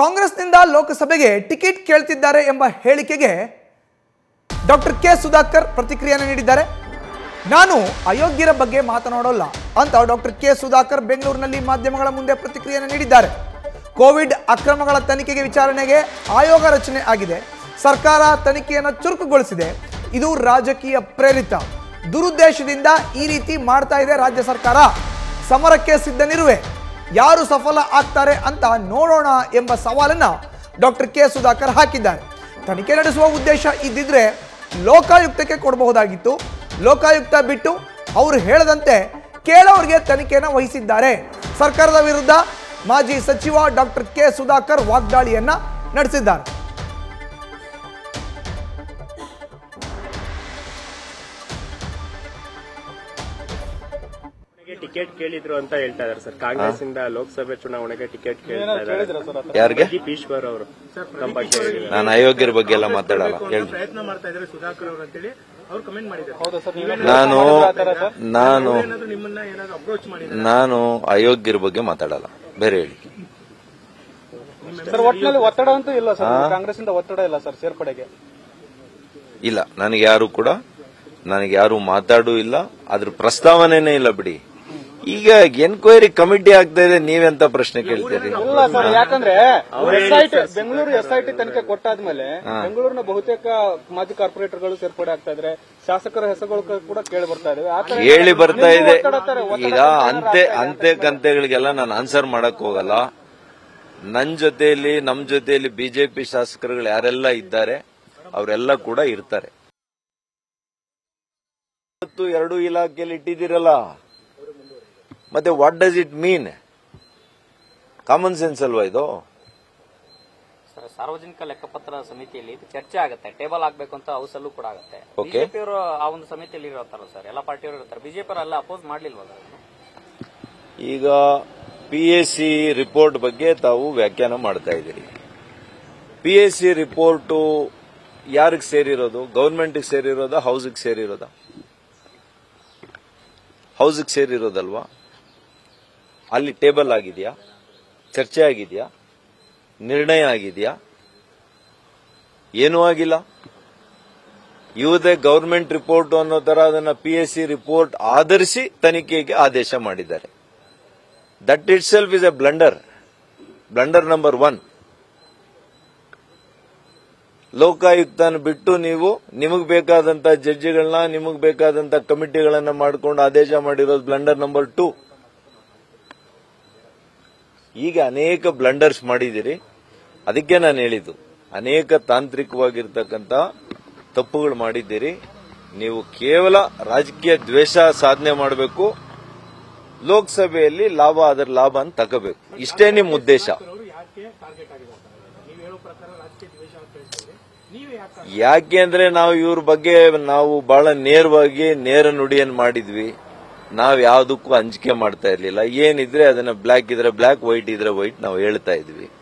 ಕಾಂಗ್ರೆಸ್ನಿಂದ ಲೋಕಸಭೆಗೆ ಟಿಕೆಟ್ ಕೇಳ್ತಿದ್ದಾರೆ ಎಂಬ ಹೇಳಿಕೆಗೆ ಡಾಕ್ಟರ್ ಕೆ ಸುಧಾಕರ್ ಪ್ರತಿಕ್ರಿಯೆಯನ್ನು ನೀಡಿದ್ದಾರೆ ನಾನು ಅಯೋಗ್ಯರ ಬಗ್ಗೆ ಮಾತನಾಡೋಲ್ಲ ಅಂತ ಡಾಕ್ಟರ್ ಕೆ ಸುಧಾಕರ್ ಬೆಂಗಳೂರಿನಲ್ಲಿ ಮಾಧ್ಯಮಗಳ ಮುಂದೆ ಪ್ರತಿಕ್ರಿಯೆಯನ್ನು ನೀಡಿದ್ದಾರೆ ಕೋವಿಡ್ ಅಕ್ರಮಗಳ ತನಿಖೆಗೆ ವಿಚಾರಣೆಗೆ ಆಯೋಗ ರಚನೆ ಆಗಿದೆ ಸರ್ಕಾರ ತನಿಖೆಯನ್ನು ಚುರುಕುಗೊಳಿಸಿದೆ ಇದು ರಾಜಕೀಯ ಪ್ರೇರಿತ ದುರುದ್ದೇಶದಿಂದ ಈ ರೀತಿ ಮಾಡ್ತಾ ಇದೆ ರಾಜ್ಯ ಸರ್ಕಾರ ಸಮರಕ್ಕೆ ಸಿದ್ಧನಿರುವೆ ಯಾರು ಸಫಲ ಆಗ್ತಾರೆ ಅಂತ ನೋಡೋಣ ಎಂಬ ಸವಾಲನ್ನ ಡಾಕ್ಟರ್ ಕೆ ಸುಧಾಕರ್ ಹಾಕಿದ್ದಾರೆ ತನಿಖೆ ನಡೆಸುವ ಉದ್ದೇಶ ಇದ್ದಿದ್ರೆ ಲೋಕಾಯುಕ್ತಕ್ಕೆ ಕೊಡಬಹುದಾಗಿತ್ತು ಲೋಕಾಯುಕ್ತ ಬಿಟ್ಟು ಅವರು ಹೇಳದಂತೆ ಕೇಳೋರಿಗೆ ತನಿಖೆಯನ್ನು ವಹಿಸಿದ್ದಾರೆ ಸರ್ಕಾರದ ವಿರುದ್ಧ ಮಾಜಿ ಸಚಿವ ಡಾಕ್ಟರ್ ಕೆ ಸುಧಾಕರ್ ವಾಗ್ದಾಳಿಯನ್ನ ನಡೆಸಿದ್ದಾರೆ ಚುನಾವಣೆಗೆ ಟಿಕೆಟ್ ಕೇಳಿದ್ರು ಅಂತ ಹೇಳ್ತಾ ಇದಾರೆ ಸರ್ ಕಾಂಗ್ರೆಸ್ ಇಂದ ಲೋಕಸಭೆ ಚುನಾವಣೆಗೆ ಟಿಕೆಟ್ ಕೇಳ್ತಾ ಇದ್ದಾರೆ ಯಾರಿಗೆ ಪ್ರದೀಪ್ ಈಶ್ವರ್ ಅವರು ನಮ್ಮ ಬಗ್ಗೆ ಹೇಳಿದ್ದಾರೆ. ನಾನು ಅಯೋಗ್ಯರ ಬಗ್ಗೆ ಎಲ್ಲ ಮಾತಾಡಲ್ಲ ಹೇಳಿ ಪ್ರಯತ್ನ ಮಾಡ್ತಾ ಇದ್ದಾರೆ ಸುಧಾಕರ್ ಅವರು ಅಂತೇಳಿ ಅವ್ರು ಕಮೆಂಟ್ ಮಾಡಿದ್ದಾರೆ ನಾನು ನಾನು ಏನಾದ್ರು ನಿಮ್ಮನ್ನ ಏನಾದ್ರು ಅಪ್ರೋಚ್ ಮಾಡಿದ್ದಾರೆ ನಾನು ಅಯೋಗ್ಯರ ಬಗ್ಗೆ ಮಾತಾಡಲ್ಲ ಬೇರೆ ಹೇಳಿ ಸರ್ ಒಟ್ಟಿನಲ್ಲಿ ಒತ್ತಡ ಅಂತೂ ಇಲ್ಲ ಸರ್ ಕಾಂಗ್ರೆಸ್ ಇಂದ ಒತ್ತಡ ಇಲ್ಲ ಸರ್ ಸೇರ್ಪಡೆಗೆ ಇಲ್ಲ ನನಗೆ ಯಾರು ಕೂಡ ನನಗೆ ಯಾರು ಮಾತಾಡೂ ಇಲ್ಲ ಅದ್ರ ಪ್ರಸ್ತಾವನೆನೇ ಇಲ್ಲ ಬಿಡಿ ಈಗ ಎನ್ಕ್ವೈರಿ ಕಮಿಟಿ ಆಗ್ತಾ ಇದೆ ನೀವೆಂತ ಪ್ರಶ್ನೆ ಕೇಳ್ತೀರಿ ಇಲ್ಲ ಸರ್ ಯಾಕಂದ್ರೆ ಎಸ್ಐಟಿ ಬೆಂಗಳೂರು ಎಸ್ಐಟಿ ತನಿಖೆ ಕೊಟ್ಟಾದ್ಮೇಲೆ ಬೆಂಗಳೂರಿನ ಬಹುತೇಕ ಮಾಜಿ ಕಾರ್ಪೊರೇಟರ್ಗಳು ಸೇರ್ಪಡೆ ಆಗ್ತಾ ಇದ್ರೆ ಶಾಸಕರ ಹೆಸರುಗಳು ಕೂಡ ಕೇಳಿ ಬರ್ತಾ ಇದಾವೆ ಆ ತರ ಹೇಳಿ ಬರ್ತಾ ನಿಮ್ಗೂ ಇದೆ ಒತ್ತಡ ತರ- ಒತ್ತಡ ಈಗ ತರ ಅಂತೆ ಆಗ್ತಾ ಇದೆ. ಅಂತೆ ಕಂತೆಗಳಿಗೆಲ್ಲ ನಾನು ಆನ್ಸರ್ ಮಾಡಕ್ ಹೋಗಲ್ಲ ನನ್ ಜೊತೆಯಲ್ಲಿ ನಮ್ ಜೊತೆಯಲ್ಲಿ ಬಿಜೆಪಿ ಶಾಸಕರುಗಳು ಯಾರೆಲ್ಲ ಇದ್ದಾರೆ ಅವರೆಲ್ಲ ಕೂಡ ಇರ್ತಾರೆ ಇವತ್ತು ಎರಡು ಇಲಾಖೆಯಲ್ಲಿ ಇಟ್ಟಿದ್ದೀರಲ್ಲ ಮತ್ತೆ what does it mean common sense ಅಲ್ವಾ ಇದು ಸರ್ ಸಾರ್ವಜನಿಕ ಲೆಕ್ಕಪತ್ರ ಸಮಿತಿಯಲ್ಲಿ ಇದು ಚರ್ಚೆ ಆಗುತ್ತೆ ಟೇಬಲ್ ಆಗ್ಬೇಕು ಅಂತ ಹೌಸ್ ಅಲ್ಲೂ ಕೂಡ ಆಗುತ್ತೆ Okay. ಬಿಜೆಪಿಯವರು ಆ ಒಂದು ಸಮಿತಿಯಲ್ಲಿ ಇರ್ತಾರಲ್ಲ ಸರ್ ಎಲ್ಲ ಪಾರ್ಟಿಯವರು ಇರ್ತಾರೆ ಬಿಜೆಪಿ ಎಲ್ಲ ಅಪೋಸ್ ಮಾಡ್ಲಿಲ್ವಲ್ಲ ಈಗ ಪಿ ಎಸ್ ಸಿ ರಿಪೋರ್ಟ್ ಬಗ್ಗೆ ತಾವು ವ್ಯಾಖ್ಯಾನ ಮಾಡ್ತಾ ಇದ್ದೀರಿ ಪಿ ಎಸ್ ಸಿ ರಿಪೋರ್ಟು ಯಾರಿಗೆ ಸೇರಿರೋದು ಗೌರ್ಮೆಂಟ್ಗೆ ಸೇರಿರೋದಾ ಹೌಸ್ಗೆ ಸೇರಿರೋದಾ ಹೌಸ್ಗೆ ಸೇರಿರೋದಲ್ವಾ ಅಲ್ಲಿ ಟೇಬಲ್ ಆಗಿದೆಯಾ ಚರ್ಚೆ ಆಗಿದೆಯಾ ನಿರ್ಣಯ ಆಗಿದೆಯಾ ಏನೂ ಆಗಿಲ್ಲ ಇವುದೇ ಗೌರ್ಮೆಂಟ್ ರಿಪೋರ್ಟ್ ಅನ್ನೋ ತರ ಅದನ್ನ ಪಿ ಎಸ್ ಸಿ ರಿಪೋರ್ಟ್ ಆಧರಿಸಿ ತನಿಖೆಗೆ ಆದೇಶ ಮಾಡಿದ್ದಾರೆ that itself is a blunder blunder number one ಲೋಕಾಯುಕ್ತನ ಬಿಟ್ಟು ನೀವು ನಿಮಗ್ ಬೇಕಾದಂತ ಜಡ್ಜಿಗಳನ್ನ ನಿಮಗ್ ಬೇಕಾದಂತ ಕಮಿಟಿಗಳನ್ನ ಮಾಡ್ಕೊಂಡು ಆದೇಶ ಮಾಡಿರೋದು ಬ್ಲಂಡರ್ ನಂಬರ್ ಟೂ ಈಗ ಅನೇಕ ಬ್ಲಂಡರ್ಸ್ ಮಾಡಿದಿರಿ ಅದಕ್ಕೆ ನಾನು ಹೇಳಿದ್ದು ಅನೇಕ ತಾಂತ್ರಿಕವಾಗಿರ್ತಕ್ಕಂಥ ತಪ್ಪುಗಳು ಮಾಡಿದ್ದೀರಿ ನೀವು ಕೇವಲ ರಾಜಕೀಯ ದ್ವೇಷ ಸಾಧನೆ ಮಾಡಬೇಕು ಲೋಕಸಭೆಯಲ್ಲಿ ಲಾಭ ಅದರ ಲಾಭ ಅಂತ ತಗೋಬೇಕು ಇಷ್ಟೇ ನಿಮ್ಮ ಉದ್ದೇಶ ಯಾಕೆ ಅಂದ್ರೆ ನಾವು ಇವ್ರ ಬಗ್ಗೆ ನಾವು ಬಹಳ ನೇರವಾಗಿ ನೇರ ನುಡಿಯನ್ನು ಮಾಡಿದ್ವಿ ನಾವ್ ಯಾವ್ದಕ್ಕೂ ಅಂಜಿಕೆ ಮಾಡ್ತಾ ಇರ್ಲಿಲ್ಲ ಏನಿದ್ರೆ ಅದನ್ನ ಬ್ಲಾಕ್ ಇದ್ರೆ ಬ್ಲಾಕ್ ವೈಟ್ ಇದ್ರೆ ವೈಟ್ ನಾವು ಹೇಳ್ತಾ ಇದ್ವಿ